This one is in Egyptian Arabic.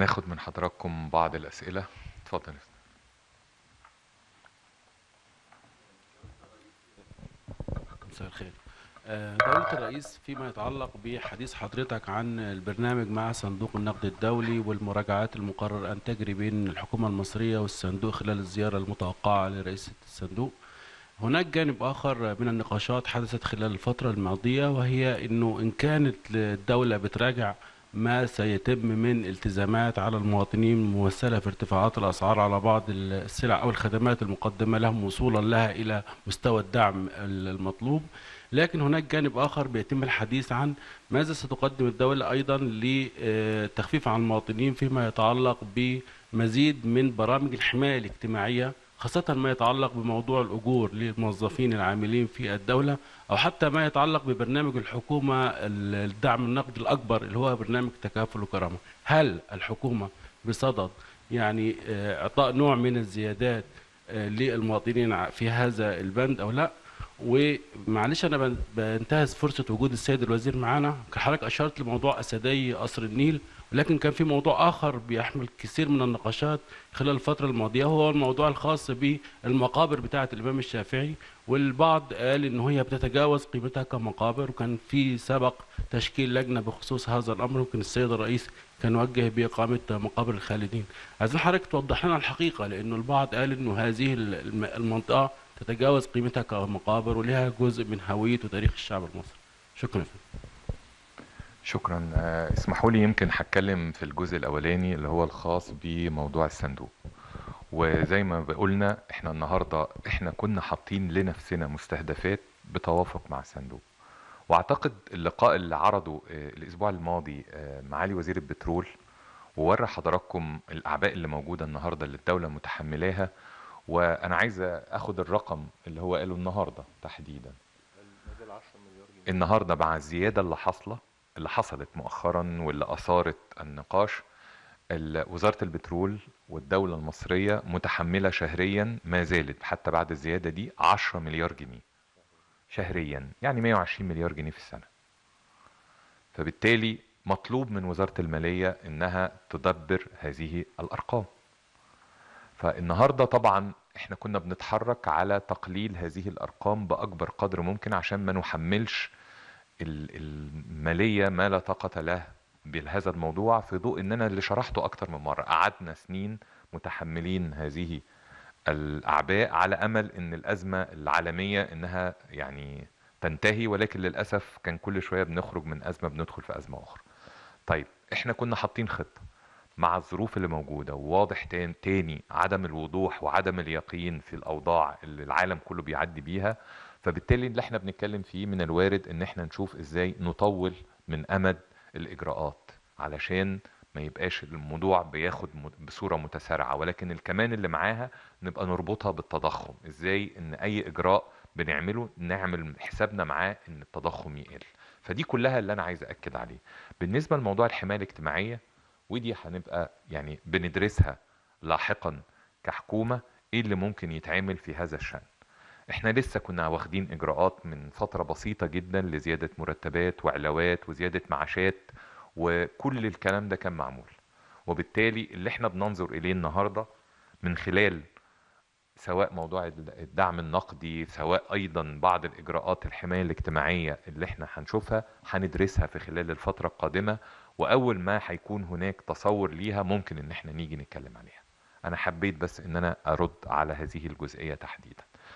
ناخد من حضراتكم بعض الأسئلة اتفضل مساء الخير آه، دولة الرئيس فيما يتعلق بحديث حضرتك عن البرنامج مع صندوق النقد الدولي والمراجعات المقرر أن تجري بين الحكومة المصرية والصندوق خلال الزيارة المتوقعة لرئيس الصندوق هناك جانب آخر من النقاشات حدثت خلال الفترة الماضية وهي أنه إن كانت الدولة بتراجع ما سيتم من التزامات على المواطنين ممثلة في ارتفاعات الأسعار على بعض السلع أو الخدمات المقدمة لهم وصولا لها إلى مستوى الدعم المطلوب لكن هناك جانب آخر بيتم الحديث عن ماذا ستقدم الدولة أيضا لتخفيف عن المواطنين فيما يتعلق بمزيد من برامج الحماية الاجتماعية خاصة ما يتعلق بموضوع الأجور للموظفين العاملين في الدولة أو حتى ما يتعلق ببرنامج الحكومة الدعم النقدي الأكبر اللي هو برنامج تكافل وكرامة هل الحكومة بصدد يعني إعطاء نوع من الزيادات للمواطنين في هذا البند أو لا ومعلش انا بنتهز فرصه وجود السيد الوزير معانا كحضرتك اشرت لموضوع اسدي قصر النيل ولكن كان في موضوع اخر بيحمل كثير من النقاشات خلال الفتره الماضيه وهو الموضوع الخاص بالمقابر بتاعه الامام الشافعي والبعض قال ان هي بتتجاوز قيمتها كمقابر وكان في سبق تشكيل لجنه بخصوص هذا الامر ممكن السيد الرئيس كان وجه باقامه مقابر الخالدين عايزين حضرتك توضح لنا الحقيقه لانه البعض قال انه هذه المنطقه تتجاوز قيمتها كمقابر ولها جزء من هوية وتاريخ الشعب المصري شكرا شكرا اسمحوا لي يمكن هتكلم في الجزء الاولاني اللي هو الخاص بموضوع الصندوق وزي ما قلنا احنا النهارده احنا كنا حاطين لنفسنا مستهدفات بتوافق مع الصندوق واعتقد اللقاء اللي عرضه الاسبوع الماضي معالي وزير البترول وورى حضراتكم الاعباء اللي موجوده النهارده اللي الدوله متحملاها وانا عايز اخد الرقم اللي هو قاله النهارده تحديدا النهارده مع الزياده اللي حاصله اللي حصلت مؤخرا واللي اثارت النقاش وزاره البترول والدوله المصريه متحمله شهريا ما زالت حتى بعد الزياده دي 10 مليار جنيه شهريا يعني 120 مليار جنيه في السنه فبالتالي مطلوب من وزاره الماليه انها تدبر هذه الارقام فالنهارده طبعا احنا كنا بنتحرك على تقليل هذه الارقام باكبر قدر ممكن عشان ما نحملش الماليه ما لا طاقه له بهذا الموضوع في ضوء اننا اللي شرحته اكتر من مره قعدنا سنين متحملين هذه الاعباء على امل ان الازمه العالميه انها يعني تنتهي ولكن للاسف كان كل شويه بنخرج من ازمه بندخل في ازمه اخرى. طيب احنا كنا حاطين خطه مع الظروف اللي موجودة وواضح تاني عدم الوضوح وعدم اليقين في الأوضاع اللي العالم كله بيعدي بيها فبالتالي اللي احنا بنتكلم فيه من الوارد ان احنا نشوف ازاي نطول من أمد الإجراءات علشان ما يبقاش الموضوع بياخد بصورة متسارعة ولكن الكمان اللي معاها نبقى نربطها بالتضخم ازاي ان اي اجراء بنعمله نعمل حسابنا معاه ان التضخم يقل فدي كلها اللي انا عايز اكد عليه بالنسبة لموضوع الحماية الاجتماعية ودي هنبقى يعني بندرسها لاحقا كحكومة ايه اللي ممكن يتعمل في هذا الشأن احنا لسه كنا واخدين اجراءات من فترة بسيطة جدا لزيادة مرتبات وعلاوات وزيادة معاشات وكل الكلام ده كان معمول وبالتالي اللي احنا بننظر اليه النهاردة من خلال سواء موضوع الدعم النقدي سواء ايضا بعض الاجراءات الحمايه الاجتماعيه اللي احنا هنشوفها هندرسها في خلال الفتره القادمه واول ما هيكون هناك تصور ليها ممكن ان احنا نيجي نتكلم عليها انا حبيت بس ان انا ارد على هذه الجزئيه تحديدا